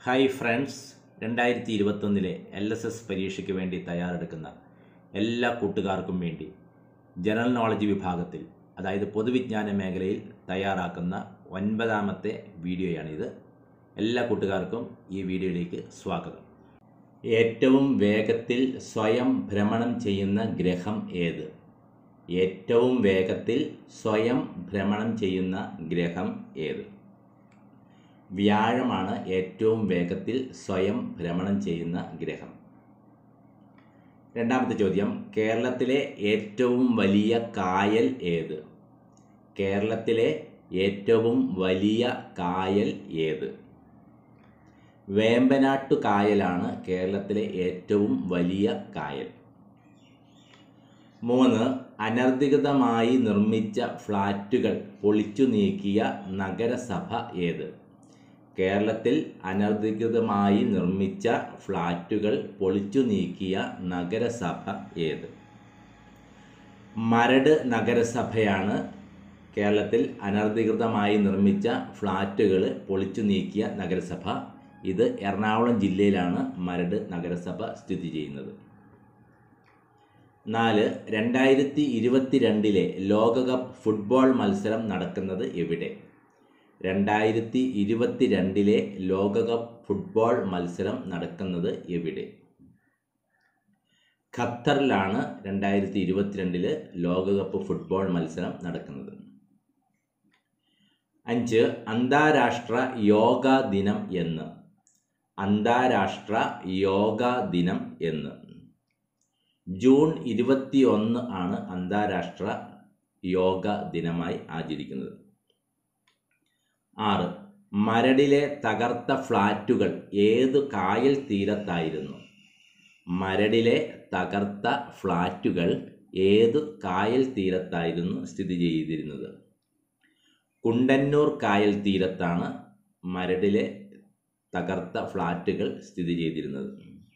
hi friends രണ്ടായിരത്തി ഇരുപത്തൊന്നിലെ L S S പരീക്ഷയ്ക്ക് വേണ്ടി തയ്യാറെടുക്കുന്ന എല്ലാ കൂട്ടുകാർക്കും വേണ്ടി ജനറൽ നോളജ് വിഭാഗത്തിൽ അതായത് പൊതുവിജ്ഞാന മേഖലയിൽ തയ്യാറാക്കുന്ന ഒൻപതാമത്തെ വീഡിയോയാണിത് എല്ലാ കൂട്ടുകാർക്കും ഈ വീഡിയോയിലേക്ക് സ്വാഗതം ഏറ്റവും വേഗത്തിൽ സ്വയം ഭ്രമണം ചെയ്യുന്ന ഗ്രഹം ഏത് ഏറ്റവും വേഗത്തിൽ സ്വയം ഭ്രമണം ചെയ്യുന്ന ഗ്രഹം ഏത് വ്യാഴമാണ് ഏറ്റവും വേഗത്തിൽ സ്വയം ഭ്രമണം ചെയ്യുന്ന ഗ്രഹം രണ്ടാമത്തെ ചോദ്യം കേരളത്തിലെ ഏറ്റവും വലിയ കായൽ ഏത് കേരളത്തിലെ ഏറ്റവും വലിയ കായൽ ഏത് വേമ്പനാട്ടു കായലാണ് കേരളത്തിലെ ഏറ്റവും വലിയ കായൽ മൂന്ന് അനധികൃതമായി നിർമ്മിച്ച ഫ്ലാറ്റുകൾ പൊളിച്ചു നീക്കിയ നഗരസഭ ഏത് കേരളത്തിൽ അനധികൃതമായി നിർമ്മിച്ച ഫ്ലാറ്റുകൾ പൊളിച്ചു നീക്കിയ നഗരസഭ ഏത് മരട് നഗരസഭയാണ് കേരളത്തിൽ അനധികൃതമായി നിർമ്മിച്ച ഫ്ലാറ്റുകൾ പൊളിച്ചു നീക്കിയ നഗരസഭ ഇത് എറണാകുളം ജില്ലയിലാണ് മരട് നഗരസഭ സ്ഥിതി ചെയ്യുന്നത് നാല് രണ്ടായിരത്തി ഇരുപത്തിരണ്ടിലെ ലോകകപ്പ് ഫുട്ബോൾ മത്സരം നടക്കുന്നത് എവിടെ രണ്ടായിരത്തി ഇരുപത്തിരണ്ടിലെ ലോകകപ്പ് ഫുട്ബോൾ മത്സരം നടക്കുന്നത് എവിടെ ഖത്തറിലാണ് രണ്ടായിരത്തി ഇരുപത്തിരണ്ടില് ലോകകപ്പ് ഫുട്ബോൾ മത്സരം നടക്കുന്നത് അഞ്ച് അന്താരാഷ്ട്ര യോഗ ദിനം എന്ന് അന്താരാഷ്ട്ര യോഗ ദിനം എന്ന് ജൂൺ ഇരുപത്തി ഒന്ന് ആണ് അന്താരാഷ്ട്ര യോഗ ദിനമായി ആചരിക്കുന്നത് ആറ് മരടിലെ തകർത്ത ഫ്ലാറ്റുകൾ ഏത് കായൽ തീരത്തായിരുന്നു മരടിലെ തകർത്ത ഫ്ലാറ്റുകൾ ഏത് കായൽ തീരത്തായിരുന്നു സ്ഥിതി ചെയ്തിരുന്നത് കുണ്ടന്നൂർ കായൽ തീരത്താണ് മരടിലെ തകർത്ത ഫ്ലാറ്റുകൾ സ്ഥിതി ചെയ്തിരുന്നത്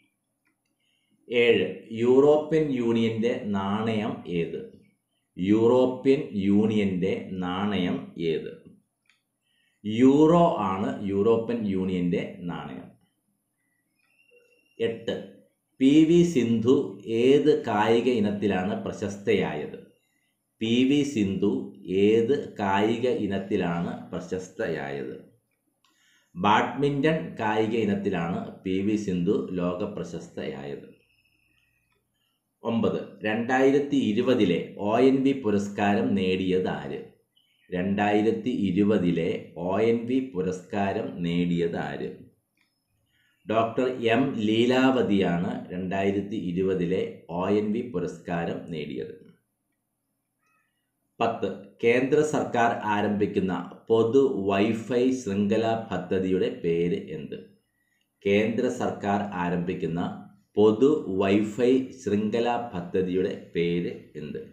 ഏഴ് യൂറോപ്യൻ യൂണിയന്റെ നാണയം ഏത് യൂറോപ്യൻ യൂണിയന്റെ നാണയം ഏത് യൂറോ ആണ് യൂറോപ്യൻ യൂണിയന്റെ നാണയം എട്ട് പി വി സിന്ധു ഏത് കായിക ഇനത്തിലാണ് പ്രശസ്തയായത് പി വി സിന്ധു ഏത് കായിക ഇനത്തിലാണ് പ്രശസ്തയായത് ബാഡ്മിൻ്റൺ കായിക ഇനത്തിലാണ് പി വി സിന്ധു ലോക പ്രശസ്തയായത് ഒമ്പത് രണ്ടായിരത്തി ഇരുപതിലെ ഒ എൻ വി പുരസ്കാരം നേടിയത് ആര് രണ്ടായിരത്തി ഇരുപതിലെ ഒ എൻ വി പുരസ്കാരം നേടിയത് ആര് ഡോക്ടർ എം ലീലാവതിയാണ് രണ്ടായിരത്തി ഇരുപതിലെ ഒ എൻ വി പുരസ്കാരം നേടിയത് പത്ത് കേന്ദ്ര സർക്കാർ ആരംഭിക്കുന്ന പൊതു വൈഫൈ ശൃംഖല പദ്ധതിയുടെ പേര് എന്ത് കേന്ദ്ര സർക്കാർ ആരംഭിക്കുന്ന പൊതു വൈഫൈ ശൃംഖല പദ്ധതിയുടെ പേര് എന്ത്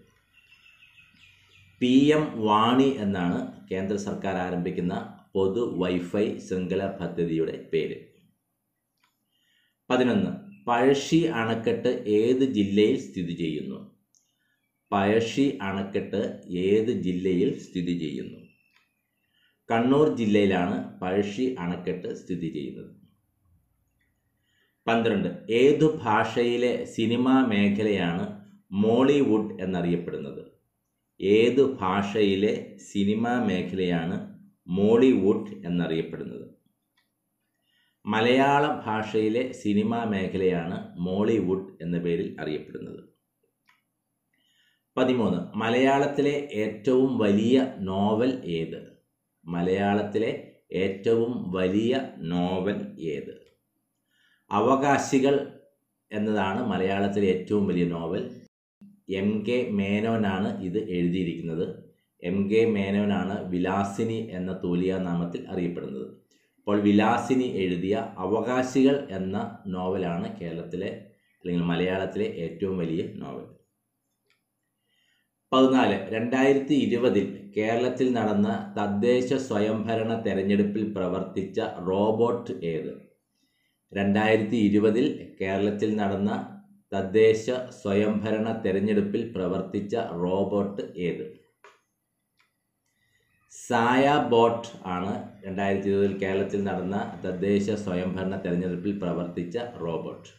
പി എം വാണി എന്നാണ് കേന്ദ്ര സർക്കാർ ആരംഭിക്കുന്ന പൊതു വൈഫൈ ശൃംഖല പദ്ധതിയുടെ പേര് പതിനൊന്ന് പഴശ്ശി അണക്കെട്ട് ഏത് ജില്ലയിൽ സ്ഥിതി ചെയ്യുന്നു പഴശ്ശി അണക്കെട്ട് ഏത് ജില്ലയിൽ സ്ഥിതി ചെയ്യുന്നു കണ്ണൂർ ജില്ലയിലാണ് പഴശ്ശി അണക്കെട്ട് സ്ഥിതി ചെയ്യുന്നത് പന്ത്രണ്ട് ഏതു ഭാഷയിലെ സിനിമാ മേഖലയാണ് മോളിവുഡ് എന്നറിയപ്പെടുന്നത് ഏതു ഭാഷയിലെ സിനിമാ മേഖലയാണ് മോളിവുഡ് എന്നറിയപ്പെടുന്നത് മലയാള ഭാഷയിലെ സിനിമാ മേഖലയാണ് മോളിവുഡ് എന്ന പേരിൽ അറിയപ്പെടുന്നത് പതിമൂന്ന് മലയാളത്തിലെ ഏറ്റവും വലിയ നോവൽ ഏത് മലയാളത്തിലെ ഏറ്റവും വലിയ നോവൽ ഏത് അവകാശികൾ എന്നതാണ് മലയാളത്തിലെ ഏറ്റവും വലിയ നോവൽ എം കെ മേനോനാണ് ഇത് എഴുതിയിരിക്കുന്നത് എം കെ മേനോനാണ് വിലാസിനി എന്ന തൂലിയ നാമത്തിൽ അറിയപ്പെടുന്നത് അപ്പോൾ വിലാസിനി എഴുതിയ അവകാശികൾ എന്ന നോവലാണ് കേരളത്തിലെ അല്ലെങ്കിൽ മലയാളത്തിലെ ഏറ്റവും വലിയ നോവൽ പതിനാല് രണ്ടായിരത്തി ഇരുപതിൽ കേരളത്തിൽ നടന്ന തദ്ദേശ സ്വയംഭരണ തെരഞ്ഞെടുപ്പിൽ പ്രവർത്തിച്ച റോബോട്ട് ഏത് രണ്ടായിരത്തി ഇരുപതിൽ കേരളത്തിൽ നടന്ന തദ്ദേശ സ്വയംഭരണ തെരഞ്ഞെടുപ്പിൽ പ്രവർത്തിച്ച റോബോട്ട് ഏത് സായ ബോട്ട് ആണ് രണ്ടായിരത്തി ഇരുപതിൽ കേരളത്തിൽ നടന്ന തദ്ദേശ സ്വയംഭരണ തെരഞ്ഞെടുപ്പിൽ പ്രവർത്തിച്ച റോബോട്ട്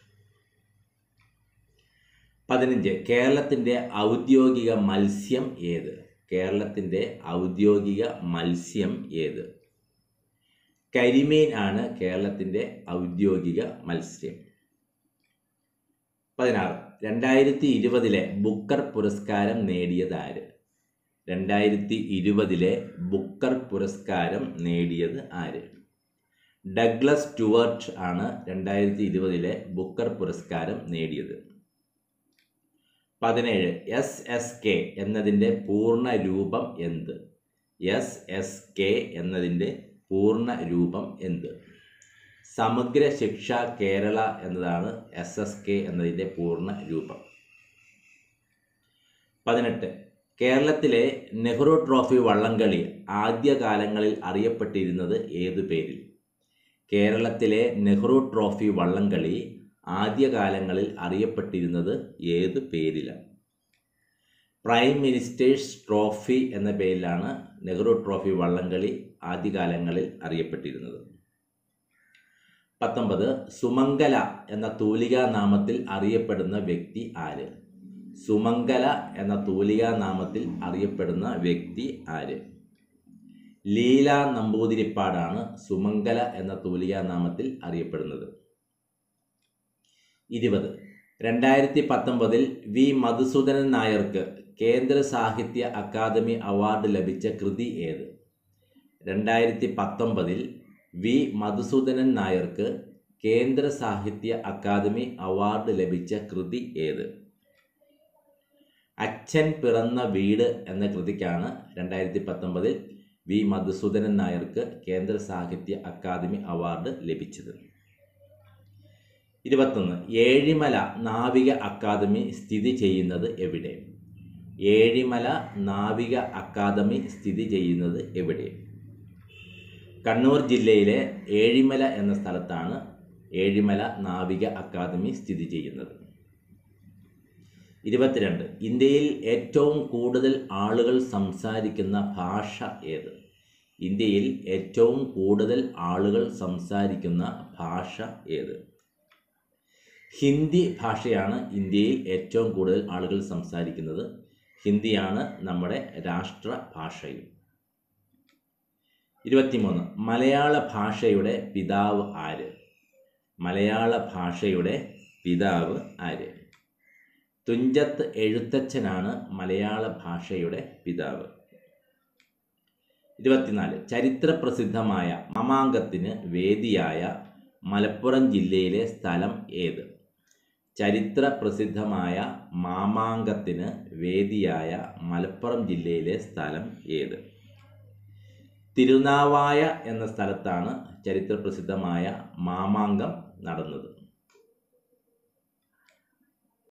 പതിനഞ്ച് കേരളത്തിൻ്റെ ഔദ്യോഗിക മത്സ്യം ഏത് കേരളത്തിൻ്റെ ഔദ്യോഗിക മത്സ്യം ഏത് കരിമീൻ ആണ് കേരളത്തിൻ്റെ ഔദ്യോഗിക മത്സ്യം പതിനാറ് രണ്ടായിരത്തി ഇരുപതിലെ ബുക്കർ പുരസ്കാരം നേടിയത് ആര് രണ്ടായിരത്തി ഇരുപതിലെ ബുക്കർ പുരസ്കാരം നേടിയത് ആര് ഡഗ്ലസ് സ്റ്റുവർട്ട് ആണ് രണ്ടായിരത്തി ഇരുപതിലെ ബുക്കർ പുരസ്കാരം നേടിയത് പതിനേഴ് എസ് എസ് കെ എന്നതിൻ്റെ പൂർണ്ണ രൂപം എന്ത് എസ് എസ് കെ എന്നതിൻ്റെ പൂർണ്ണ രൂപം എന്ത് സമഗ്ര ശിക്ഷ കേരള എന്നതാണ് എസ് എസ് കെ എന്നതിൻ്റെ പൂർണ്ണ രൂപം പതിനെട്ട് കേരളത്തിലെ നെഹ്റു ട്രോഫി വള്ളംകളി ആദ്യകാലങ്ങളിൽ അറിയപ്പെട്ടിരുന്നത് ഏതു പേരിൽ കേരളത്തിലെ നെഹ്റു ട്രോഫി വള്ളംകളി ആദ്യകാലങ്ങളിൽ അറിയപ്പെട്ടിരുന്നത് ഏത് പേരിലാണ് പ്രൈം മിനിസ്റ്റേഴ്സ് ട്രോഫി എന്ന പേരിലാണ് നെഹ്റു ട്രോഫി വള്ളംകളി ആദ്യകാലങ്ങളിൽ അറിയപ്പെട്ടിരുന്നത് പത്തൊമ്പത് സുമംഗല എന്ന തൂലികാ നാമത്തിൽ അറിയപ്പെടുന്ന വ്യക്തി ആര് സുമംഗല എന്ന തൂലികാ നാമത്തിൽ അറിയപ്പെടുന്ന വ്യക്തി ആര് ലീല നമ്പൂതിരിപ്പാടാണ് സുമംഗല എന്ന തൂലികാ നാമത്തിൽ അറിയപ്പെടുന്നത് ഇരുപത് രണ്ടായിരത്തി പത്തൊമ്പതിൽ വി മധുസൂദനൻ നായർക്ക് കേന്ദ്ര സാഹിത്യ അക്കാദമി അവാർഡ് ലഭിച്ച കൃതി ഏത് രണ്ടായിരത്തി പത്തൊമ്പതിൽ വി മധുസൂദനൻ നായർക്ക് കേന്ദ്ര സാഹിത്യ അക്കാദമി അവാർഡ് ലഭിച്ച കൃതി ഏത് അച്ഛൻ പിറന്ന വീട് എന്ന കൃതിക്കാണ് രണ്ടായിരത്തി പത്തൊമ്പതിൽ വി മധുസൂദനൻ നായർക്ക് കേന്ദ്ര സാഹിത്യ അക്കാദമി അവാർഡ് ലഭിച്ചത് ഇരുപത്തൊന്ന് ഏഴിമല നാവിക അക്കാദമി സ്ഥിതി ചെയ്യുന്നത് എവിടെ ഏഴിമല നാവിക അക്കാദമി സ്ഥിതി ചെയ്യുന്നത് എവിടെ കണ്ണൂർ ജില്ലയിലെ ഏഴിമല എന്ന സ്ഥലത്താണ് ഏഴിമല നാവിക അക്കാദമി സ്ഥിതി ചെയ്യുന്നത് ഇരുപത്തിരണ്ട് ഇന്ത്യയിൽ ഏറ്റവും കൂടുതൽ ആളുകൾ സംസാരിക്കുന്ന ഭാഷ ഏത് ഇന്ത്യയിൽ ഏറ്റവും കൂടുതൽ ആളുകൾ സംസാരിക്കുന്ന ഭാഷ ഏത് ഹിന്ദി ഭാഷയാണ് ഇന്ത്യയിൽ ഏറ്റവും കൂടുതൽ ആളുകൾ സംസാരിക്കുന്നത് ഹിന്ദിയാണ് നമ്മുടെ രാഷ്ട്ര ഭാഷയും ഇരുപത്തിമൂന്ന് മലയാള ഭാഷയുടെ പിതാവ് ആര് മലയാള ഭാഷയുടെ പിതാവ് ആര് തുഞ്ചത്ത് എഴുത്തച്ഛനാണ് മലയാള ഭാഷയുടെ പിതാവ് ഇരുപത്തിനാല് ചരിത്ര പ്രസിദ്ധമായ മാമാങ്കത്തിന് വേദിയായ മലപ്പുറം ജില്ലയിലെ സ്ഥലം ഏത് ചരിത്ര പ്രസിദ്ധമായ മാമാങ്കത്തിന് വേദിയായ മലപ്പുറം ജില്ലയിലെ സ്ഥലം ഏത് തിരുനാവായ എന്ന സ്ഥലത്താണ് ചരിത്ര പ്രസിദ്ധമായ മാമാങ്കം നടന്നത്